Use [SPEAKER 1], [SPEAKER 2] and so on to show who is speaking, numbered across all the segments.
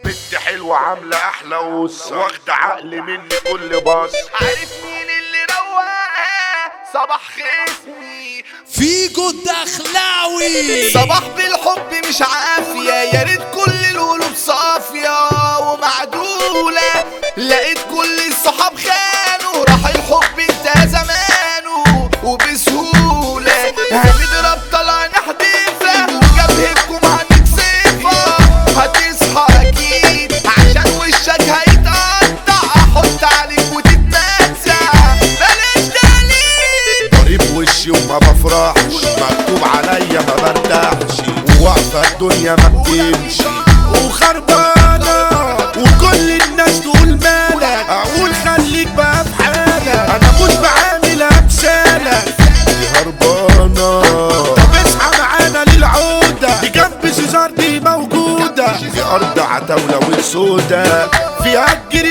[SPEAKER 1] بنت حلوة عاملة أحلى قصة واخدة عقل مني كل باص
[SPEAKER 2] عارف مين اللي رواقها صباح خصمي
[SPEAKER 3] فيجو الدخلاوي
[SPEAKER 2] صباح بالحب مش عافية يا ريت كل القلوب صافية ومعدولة لقيت كل الصحاب خانوا راح الحب انتهى زمانه وبسهولة هنضرب طلع نحدفها وجبهتكم هنكسفها هتصحى اكيد عشان وشك هيتقطع احط عليك وتتنزع بلاش تقليد
[SPEAKER 1] ضريب وشي وما بفرحش مكتوب عليا ما برتاحش وواقفة الدنيا ما بتمشي وخربانة وكل الناس تقول مالك أقول خليك بقى في حالك أنا مش بعاملها بسالك دي هربانة طب اصحى معانا للعودة دي جنب سيزار دي موجودة دي أرض عتاولة وسودة فيها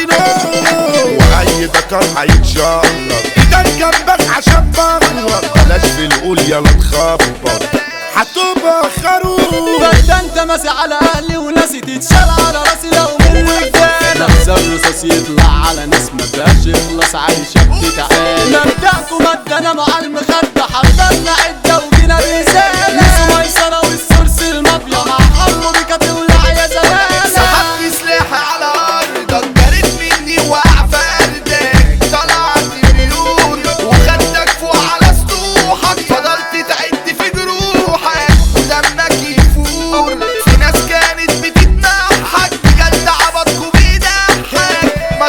[SPEAKER 1] الجرينو وأي ذكر هيتشقلط إيدك جنبك عشان بغلط بلاش في القول يلا تخبط هتبقى خروف
[SPEAKER 3] بس ده انت ماسي على اهلي وناسي تتشال على راسي لو من رجاله نفس الرصاص يطلع على ناس ما فيهاش يخلص عايشه بتتعانى مبدأكم مدنا مع المخدة حضرنا عده وجينا رساله نسوا ميسره والسورس المافيا مع حرب بيكا تولع يا زمانه
[SPEAKER 2] سحبت سلاحي على ارضك جريت مني وقع فردك طلعت مليون وخدتك فوق على سطوحك فضلت تعد في جروحك ودمك يفور في ناس كانت بتتنحك بجد عبطكوا بيضحك ما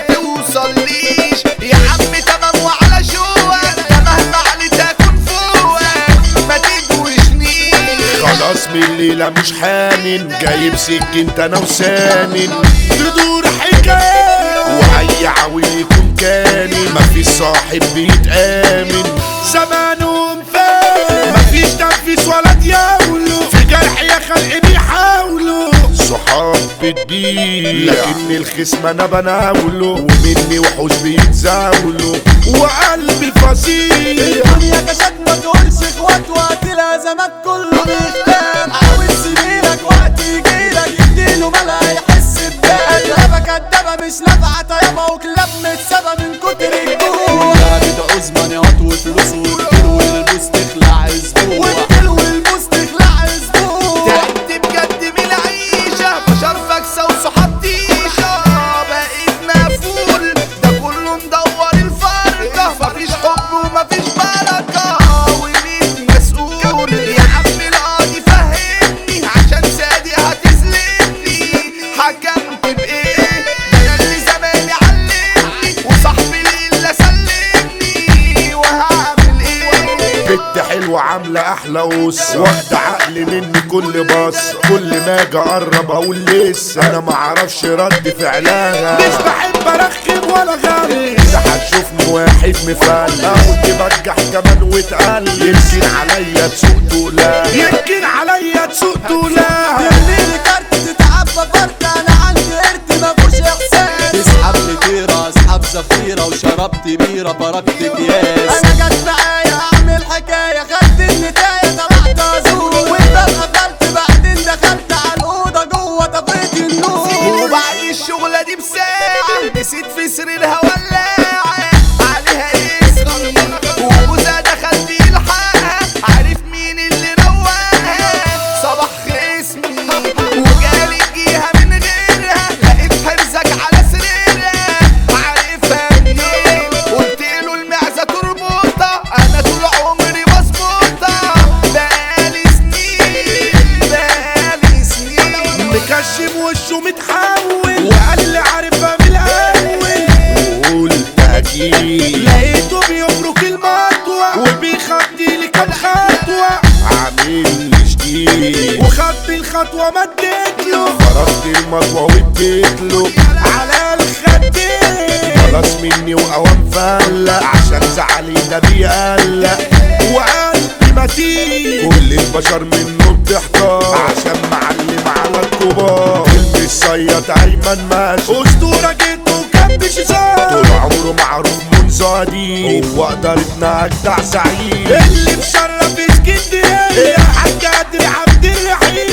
[SPEAKER 2] توصليش يا عم تمام وعلى شوقك ده مهما عليت اكون فوقك ما تدوشنيش
[SPEAKER 1] خلاص من الليلة مش حامل جايب سكينت انا وسامن تدور حكاية وأي عويل يكون كامل مفيش صاحب بيتآمن زمانهم فات مفيش تنفيذ ولا دياولو في جرح يا خلق بيحاولوا صحاب بتبيع لكن الخصم انا بناوله ومني وحوش بيتزاولوا وقلبي فصيح
[SPEAKER 3] الدنيا كشك ما تقولش اخوات وقت الازمات كله بيختار عاوز سنينك وقت يجيلك يديله ملا يحس بده كدابه كدابه مش نافعه طيبه وكلاب متسابه من كتر الجوع بتعوز مانيات وفلوس وكتير والبوس تخلع اسبوع والكيل والبوس تخلع اسبوع
[SPEAKER 2] تعبت بجد من العيشة بشر فاكسة وصحاب تيشة بقيت مقفول ده كله مدور الفرقة مفيش حب ومفيش بركة ومين مسؤول يا عم القاضي فهمني عشان صادق هتسلمني حكمت بإيه ده أنا اللي زماني علمني وصاحبي اللي سلمني وهعمل إيه
[SPEAKER 1] بنت حلوة عاملة أحلى قصة واخدة عقل مني كل باص كل ما أجي أقرب أقول لسه أنا معرفش رد فعلها مش بحب أرخم ولا غالي إذا هتشوفني واحد مفل أو تبجح كمان وتقل يمكن عليا تسوق تقولها يمكن عليا تسوق تقولها
[SPEAKER 3] ترميلي كارت تتعبى فرد انا عندي قرد مفوش احساس تسحب لي طيرة اسحب زفيرة وشربت بيرة فرقت اكياس انا جت معايا اعمل حكاية خدت النتاية طلعت ازور وانت اتقفلت بعدين دخلت على الاوضة جوه طفيت النور
[SPEAKER 2] وبعد الشغلة دي بساعة نسيت في سريرها ولاعة عليها اسمي وجوزها دخل يلحقها عارف مين اللي رواها صباح خصمي وجالي جيها من غيرها لقيت حرزك على سريرها عارفها منين قلت له المعزة تربطها انا طول عمري مظبوطة بقالي سنين بقالي سنين
[SPEAKER 1] مكشم وشه متحول وقال لي عارفها من الأول وقلت أكيد لقيته بيفرك المطوة وبيخدي لي كام خطوة عامل لي جديد وخدت الخطوة مديت له فرضت المطوة واديت له على الخدين خلاص مني وقوام فلق عشان زعلي ده بيقلق وقلبي متين كل البشر منه بتحتار عشان معلم على الكبار الصياد ايمن ماشي اسطوره جيت وكبش زاد طول عمره معروف منذ قديم هو قدرتنا اجدع سعيد اللي مشرف اسكندريه يا حاج قدري عبد الرحيم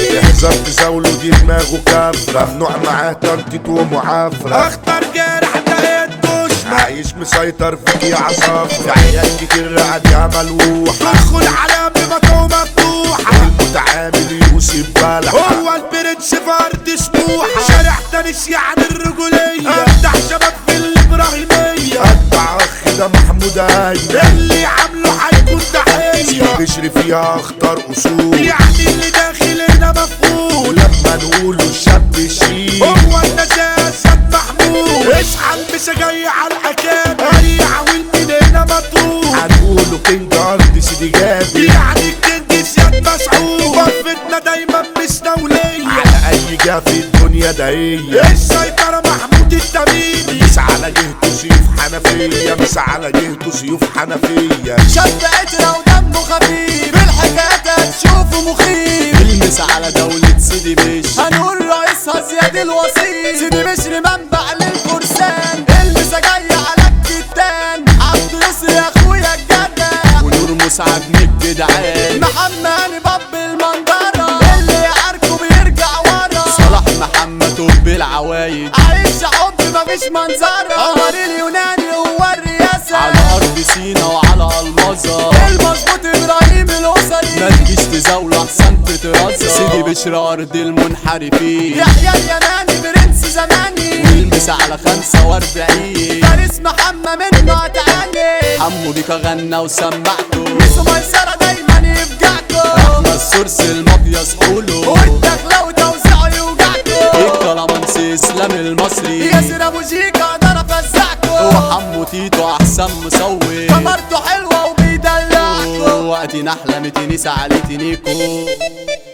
[SPEAKER 1] نظر تزاوله دي دماغه كافرة ممنوع معاه تنطيط ومعافرة اخطر جارح ده الدش عايش مسيطر فيك يا عصافرة في عيال كتير رقدها ملوحة تدخل على بمكة مفتوحة المتعامل يوسف بلح هو البرنس فرد سموحة شارع تنس يعني الرجولية افتح شباب في الابراهيمية اتبع اخ ده محمود ايمن اللي عامله هيكون تحية بشري فيها اخطر اصول يعني اللي داخل هنا مفقود لما نقوله الشاب الشيك هو النجاة سيد محمود اصحى البسة جاي على الحكام هريع والمين هنا مطروح هنقوله كينج ارض سيدي جابر يعني الكينج سياد مسعود وقفتنا دايما مستولية على اي جهة في الدنيا ده هي السيطرة محمود التميمي مس على جهته سيوف حنفية مس على جهته سيوف حنفية
[SPEAKER 3] شاب عترة ودمه خفيف الحكايات هتشوفه مخيف المس على دولة سيدي بش هنقول رئيسها زياد الوصيف سيدي بشر منبع للفرسان المسا جاية على الكتان عبد يسر يا اخويا الجدع ونور مسعد من الجدعان محمد هاني باب المنظرة اللي يعاركه بيرجع ورا صلاح محمد طب العوايد عايش حب مفيش منظرة قمر اليوناني هو الرئاسة على أرض سينا وعلى المظة المظبوط إبراهيم الأسري ما تجيش تزاول أحسن تترزق سيدي بشر أرض المنحرفين يحيى اليماني برنس زماني والمس على خمسة وأربعين فارس محمد منه هتعاني حمو بيكا غنى وسمعته ميسو ميسرة دايما يفجعكوا احنا السورس المافيا صحوله والدخلة وتوزيعه يوجعكوا الكلامانسي اسلام المصري ياسر ابو شيكا اقدر افزعكوا وحمو تيتو احسن مصور كاميرته حلوه وبيدلعكوا وقتي نحلة متنسى عليه تنيكو